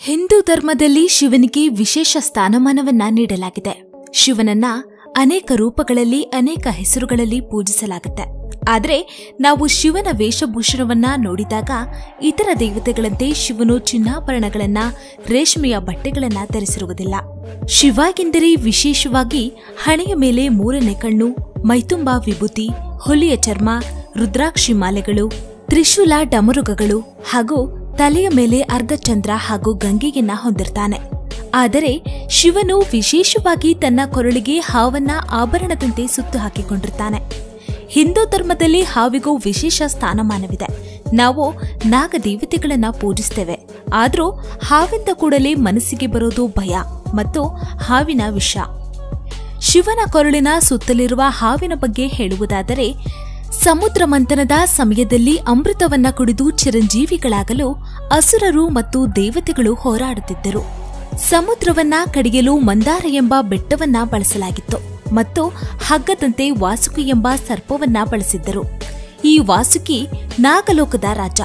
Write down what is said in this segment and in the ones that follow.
ಹಿಂದೂ ಧರ್ಮದಲ್ಲಿ ಶಿವನಿಗೆ ವಿಶೇಷ ಸ್ಥಾನಮಾನವನ್ನ ನೀಡಲಾಗಿದೆ ಶಿವನನ್ನ ಅನೇಕ ರೂಪಗಳಲ್ಲಿ ಅನೇಕ ಹೆಸರುಗಳಲ್ಲಿ ಪೂಜಿಸಲಾಗುತ್ತೆ ಆದರೆ ನಾವು ಶಿವನ ವೇಷಭೂಷಣವನ್ನ ನೋಡಿದಾಗ ಇತರ ದೇವತೆಗಳಂತೆ ಶಿವನು ಚಿನ್ನಾಭರಣಗಳನ್ನ ರೇಷ್ಮೆಯ ಬಟ್ಟೆಗಳನ್ನ ಧರಿಸಿರುವುದಿಲ್ಲ ಶಿವಾಗೆಂದರೆ ವಿಶೇಷವಾಗಿ ಹಣೆಯ ಮೇಲೆ ಮೂರನೇ ಕಣ್ಣು ಮೈತುಂಬ ವಿಭೂತಿ ಹುಲಿಯ ಚರ್ಮ ರುದ್ರಾಕ್ಷಿ ಮಾಲೆಗಳು ತ್ರಿಶೂಲ ಡಮರುಗಗಳು ಹಾಗೂ ತಲೆಯ ಮೇಲೆ ಅರ್ಧಚಂದ್ರ ಹಾಗೂ ಗಂಗೆಯನ್ನ ಹೊಂದಿರ್ತಾನೆ ಆದರೆ ಶಿವನು ವಿಶೇಷವಾಗಿ ತನ್ನ ಕೊರಳಿಗೆ ಹಾವನ್ನ ಆಭರಣದಂತೆ ಸುತ್ತು ಹಾಕಿಕೊಂಡಿರ್ತಾನೆ ಹಿಂದೂ ಧರ್ಮದಲ್ಲಿ ಹಾವಿಗೂ ವಿಶೇಷ ಸ್ಥಾನಮಾನವಿದೆ ನಾವು ನಾಗದೇವತೆಗಳನ್ನ ಪೂಜಿಸ್ತೇವೆ ಆದರೂ ಹಾವಿಂದ ಕೂಡಲೇ ಮನಸ್ಸಿಗೆ ಬರೋದು ಭಯ ಮತ್ತು ಹಾವಿನ ವಿಷ ಶಿವನ ಕೊರಳಿನ ಸುತ್ತಲಿರುವ ಹಾವಿನ ಬಗ್ಗೆ ಹೇಳುವುದಾದರೆ ಸಮುದ್ರ ಮಂಥನದ ಸಮಯದಲ್ಲಿ ಅಮೃತವನ್ನ ಕುಡಿದು ಚಿರಂಜೀವಿಗಳಾಗಲು ಅಸುರರು ಮತ್ತು ದೇವತೆಗಳು ಹೋರಾಡುತ್ತಿದ್ದರು ಸಮುದ್ರವನ್ನ ಕಡಿಯಲು ಮಂದಾರ ಎಂಬ ಬೆಟ್ಟವನ್ನ ಬಳಸಲಾಗಿತ್ತು ಮತ್ತು ಹಗ್ಗದಂತೆ ವಾಸುಕಿ ಎಂಬ ಸರ್ಪವನ್ನ ಬಳಸಿದ್ದರು ಈ ವಾಸುಕಿ ನಾಗಲೋಕದ ರಾಜ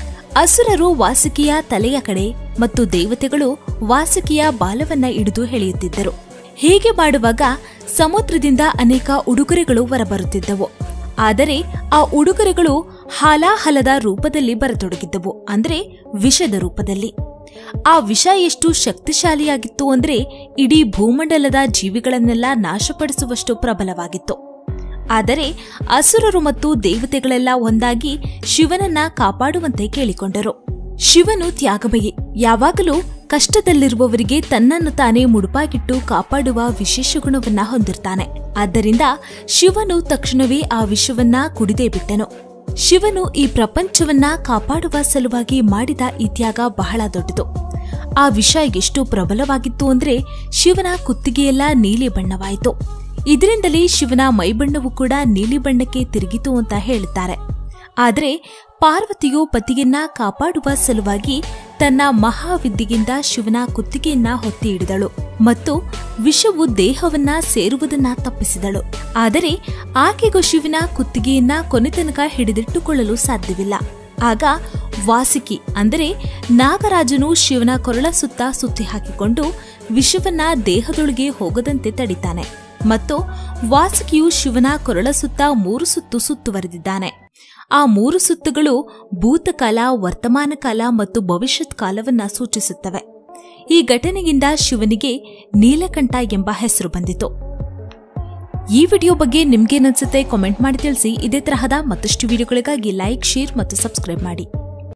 ಅಸುರರು ವಾಸುಕಿಯ ತಲೆಯ ಕಡೆ ಮತ್ತು ದೇವತೆಗಳು ವಾಸುಕಿಯ ಬಾಲವನ್ನ ಹಿಡಿದು ಎಳೆಯುತ್ತಿದ್ದರು ಹೀಗೆ ಮಾಡುವಾಗ ಸಮುದ್ರದಿಂದ ಅನೇಕ ಉಡುಗೊರೆಗಳು ಹೊರಬರುತ್ತಿದ್ದವು ಆದರೆ ಆ ಉಡುಗೊರೆಗಳು ಹಾಲಾಹಲದ ರೂಪದಲ್ಲಿ ಬರತೊಡಗಿದ್ದವು ಅಂದ್ರೆ ವಿಷದ ರೂಪದಲ್ಲಿ ಆ ವಿಷ ಎಷ್ಟು ಶಕ್ತಿಶಾಲಿಯಾಗಿತ್ತು ಅಂದ್ರೆ ಇಡೀ ಭೂಮಂಡಲದ ಜೀವಿಗಳನ್ನೆಲ್ಲ ನಾಶಪಡಿಸುವಷ್ಟು ಪ್ರಬಲವಾಗಿತ್ತು ಆದರೆ ಅಸುರರು ಮತ್ತು ದೇವತೆಗಳೆಲ್ಲ ಒಂದಾಗಿ ಶಿವನನ್ನ ಕಾಪಾಡುವಂತೆ ಕೇಳಿಕೊಂಡರು ಶಿವನು ತ್ಯಾಗಮಯಿ ಯಾವಾಗಲೂ ಕಷ್ಟದಲ್ಲಿರುವವರಿಗೆ ತನ್ನನ್ನು ತಾನೇ ಮುಡುಪಾಗಿಟ್ಟು ಕಾಪಾಡುವ ವಿಶೇಷ ಗುಣವನ್ನ ಹೊಂದಿರ್ತಾನೆ ಆದ್ದರಿಂದ ಶಿವನು ತಕ್ಷಣವೇ ಆ ವಿಷವನ್ನ ಕುಡಿದೇ ಬಿಟ್ಟನು ಶಿವನು ಈ ಪ್ರಪಂಚವನ್ನ ಕಾಪಾಡುವ ಸಲುವಾಗಿ ಮಾಡಿದ ಈ ತ್ಯಾಗ ಬಹಳ ದೊಡ್ಡದು ಆ ವಿಷ ಎಷ್ಟು ಪ್ರಬಲವಾಗಿತ್ತು ಅಂದ್ರೆ ಶಿವನ ಕುತ್ತಿಗೆಯೆಲ್ಲ ನೀಲಿ ಬಣ್ಣವಾಯಿತು ಇದರಿಂದಲೇ ಶಿವನ ಮೈಬಣ್ಣವು ಕೂಡ ನೀಲಿ ಬಣ್ಣಕ್ಕೆ ತಿರುಗಿತು ಅಂತ ಹೇಳುತ್ತಾರೆ ಆದರೆ ಪಾರ್ವತಿಯು ಪತಿಯನ್ನ ಕಾಪಾಡುವ ಸಲುವಾಗಿ ತನ್ನ ಮಹಾವಿದ್ಯೆಯಿಂದ ಶಿವನ ಕುತ್ತಿಗೆಯನ್ನ ಹೊತ್ತಿ ಹಿಡಿದಳು ಮತ್ತು ವಿಷವು ದೇಹವನ್ನ ಸೇರುವುದನ್ನ ತಪ್ಪಿಸಿದಳು ಆದರೆ ಆಕೆಗೂ ಶಿವನ ಕುತ್ತಿಗೆಯನ್ನ ಕೊನೆತನಕ ಹಿಡಿದಿಟ್ಟುಕೊಳ್ಳಲು ಸಾಧ್ಯವಿಲ್ಲ ಆಗ ವಾಸಿಕಿ ಅಂದರೆ ನಾಗರಾಜನು ಶಿವನ ಕೊರಳ ಸುತ್ತ ಸುತ್ತಿ ಹಾಕಿಕೊಂಡು ವಿಷವನ್ನ ದೇಹದೊಳಗೆ ಹೋಗದಂತೆ ತಡಿತಾನೆ ಮತ್ತು ವಾಸುಕಿಯು ಶಿವನ ಕೊರಳ ಸುತ್ತ ಮೂರು ಸುತ್ತು ಸುತ್ತುವರೆದಿದ್ದಾನೆ ಆ ಮೂರು ಸುತ್ತುಗಳು ಭೂತಕಾಲ ವರ್ತಮಾನ ಕಾಲ ಮತ್ತು ಭವಿಷ್ಯತ್ ಕಾಲವನ್ನ ಸೂಚಿಸುತ್ತವೆ ಈ ಘಟನೆಯಿಂದ ಶಿವನಿಗೆ ನೀಲಕಂಠ ಎಂಬ ಹೆಸರು ಬಂದಿತು ಈ ವಿಡಿಯೋ ಬಗ್ಗೆ ನಿಮ್ಗೇನನ್ಸುತ್ತೆ ಕಾಮೆಂಟ್ ಮಾಡಿ ತಿಳಿಸಿ ಇದೇ ತರಹದ ಮತ್ತಷ್ಟು ವಿಡಿಯೋಗಳಿಗಾಗಿ ಲೈಕ್ ಶೇರ್ ಮತ್ತು ಸಬ್ಸ್ಕ್ರೈಬ್ ಮಾಡಿ